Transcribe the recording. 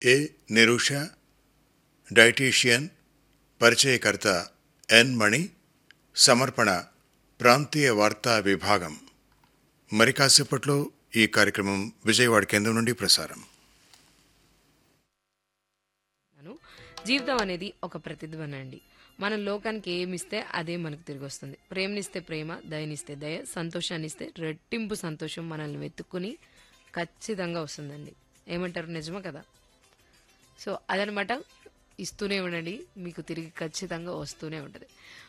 ఏ నిరూష dietitian పరిచయకర్త ఎన్ మణి సమర్పణ ప్రాంతీయ వార్తా విభాగం మరి కాసేపట్లో ఈ కార్యక్రమం విజయవాడ కేంద్రం నుండి ప్రసారం అను జీవితం అనేది ఒక ప్రతిధ్వని అండి మనం లోకానికి ఏమిస్తే అదే మనకు తిరిగి వస్తుంది ప్రేమనిస్తే ప్రేమ దయనిస్తే దయ సంతోషాన్ని ఇస్తే రెట్టింపు సంతోషం మనల్ని వెతుక్కుని ఖచ్చితంగా వస్తుందండి ఏమంటారు నిజమా కదా సో అదనమాట ఇస్తూనే ఉండండి మీకు తిరిగి ఖచ్చితంగా వస్తూనే ఉంటుంది